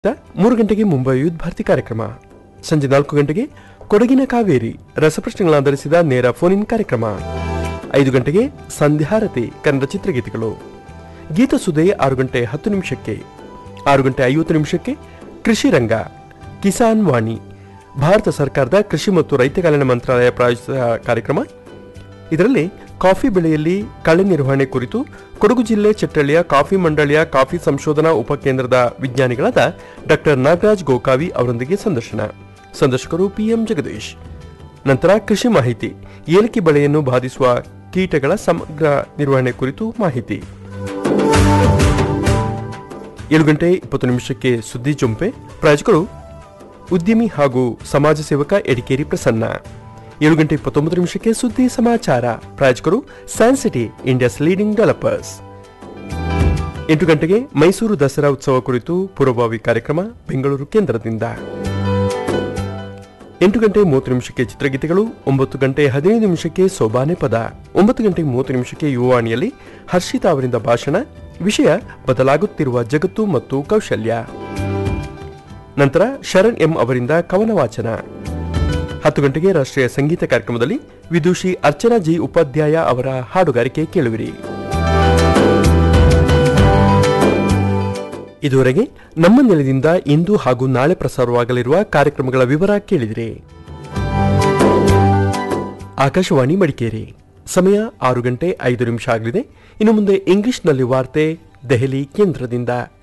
ಮೂರು ಗಂಟೆಗೆ ಮುಂಬೈ ಯೂತ್ ಭಾರತಿ ಕಾರ್ಯಕ್ರಮ ಸಂಜೆ ನಾಲ್ಕು ಗಂಟೆಗೆ ಕೊಡಗಿನ ಕಾವೇರಿ ರಸಪ್ರಶ್ನೆಗಳಾಧರಿಸಿದ ನೇರ ಫೋನ್ ಇನ್ ಕಾರ್ಯಕ್ರಮ ಐದು ಗಂಟೆಗೆ ಸಂಧ್ಯಾರತಿ ಕನ್ನಡ ಚಿತ್ರಗೀತೆಗಳು ಗೀತಸುದೆ ಆರು ಗಂಟೆ ಹತ್ತು ನಿಮಿಷಕ್ಕೆ ಆರು ಗಂಟೆ ಐವತ್ತು ನಿಮಿಷಕ್ಕೆ ಕೃಷಿ ರಂಗ ಕಿಸಾನ್ ವಾಣಿ ಭಾರತ ಸರ್ಕಾರದ ಕೃಷಿ ಮತ್ತು ರೈತ ಕಲ್ಯಾಣ ಮಂತ್ರಾಲಯ ಪ್ರಾಯೋಜಿತ ಕಾರ್ಯಕ್ರಮ ಇದರಲ್ಲಿ ಕಾಫಿ ಬೆಳೆಯಲ್ಲಿ ಕಳೆ ನಿರ್ವಹಣೆ ಕುರಿತು ಕೊಡಗು ಜಿಲ್ಲೆ ಚಟ್ಟಳ್ಳಿಯ ಕಾಫಿ ಮಂಡಳಿಯ ಕಾಫಿ ಸಂಶೋಧನಾ ಉಪಕೇಂದ್ರದ ವಿಜ್ಞಾನಿಗಳಾದ ಡಾಕ್ಟರ್ ನಾಗರಾಜ್ ಗೋಕಾವಿ ಅವರೊಂದಿಗೆ ಸಂದರ್ಶನ ಸಂದರ್ಶಕರು ಪಿಎಂ ಜಗದೀಶ್ ನಂತರ ಕೃಷಿ ಮಾಹಿತಿ ಏಲಕ್ಕಿ ಬೆಳೆಯನ್ನು ಬಾಧಿಸುವ ಕೀಟಗಳ ಸಮಗ್ರ ನಿರ್ವಹಣೆ ಕುರಿತು ಮಾಹಿತಿ ಏಳು ಗಂಟೆ ಇಪ್ಪತ್ತು ನಿಮಿಷಕ್ಕೆ ಸುದ್ದಿ ಜೊಂಪೆ ಪ್ರಾಯೋಜಕರು ಉದ್ಯಮಿ ಹಾಗೂ ಸಮಾಜ ಸೇವಕ ಎಡಿಕೇರಿ ಪ್ರಸನ್ನ ಏಳು ಗಂಟೆ ಇಪ್ಪತ್ತೊಂಬತ್ತು ನಿಮಿಷಕ್ಕೆ ಸುದ್ದಿ ಸಮಾಚಾರ ಪ್ರಾಯೋಜಕರು science city India's leading developers ಎಂಟು ಗಂಟೆಗೆ ಮೈಸೂರು ದಸರಾ ಉತ್ಸವ ಕುರಿತು ಪೂರ್ವಭಾವಿ ಕಾರ್ಯಕ್ರಮ ಬೆಂಗಳೂರು ಕೇಂದ್ರದಿಂದ ಎಂಟು ಗಂಟೆ ಮೂವತ್ತು ನಿಮಿಷಕ್ಕೆ ಚಿತ್ರಗೀತೆಗಳು ಒಂಬತ್ತು ಗಂಟೆ ಹದಿನೈದು ನಿಮಿಷಕ್ಕೆ ಸೋಬಾನೆ ಪದ ಒಂಬತ್ತು ಗಂಟೆ ಮೂವತ್ತು ನಿಮಿಷಕ್ಕೆ ಯುವವಾಣಿಯಲ್ಲಿ ಹರ್ಷಿತಾ ಅವರಿಂದ ಭಾಷಣ ವಿಷಯ ಬದಲಾಗುತ್ತಿರುವ ಜಗತ್ತು ಮತ್ತು ಕೌಶಲ್ಯ ನಂತರ ಶರಣ್ ಎಂ ಅವರಿಂದ ಕವನ ವಾಚನ ಹತ್ತು ಗಂಟೆಗೆ ರಾಷ್ಟ್ರೀಯ ಸಂಗೀತ ಕಾರ್ಯಕ್ರಮದಲ್ಲಿ ವಿದೂಷಿ ಅರ್ಚನಾ ಜಿ ಉಪಾಧ್ಯಾಯ ಅವರ ಹಾಡುಗಾರಿಕೆ ಕೇಳುವಿರಿ ಇದುವರೆಗೆ ನಮ್ಮ ನೆಲದಿಂದ ಇಂದು ಹಾಗೂ ನಾಳೆ ಪ್ರಸಾರವಾಗಲಿರುವ ಕಾರ್ಯಕ್ರಮಗಳ ವಿವರ ಕೇಳಿದಿರಿ ಆಕಾಶವಾಣಿ ಮಡಿಕೇರಿ ಸಮಯ ಆರು ಗಂಟೆ ಐದು ನಿಮಿಷ ಆಗಲಿದೆ ಇನ್ನು ಮುಂದೆ ಇಂಗ್ಲಿಷ್ನಲ್ಲಿ ವಾರ್ತೆ ದೆಹಲಿ ಕೇಂದ್ರದಿಂದ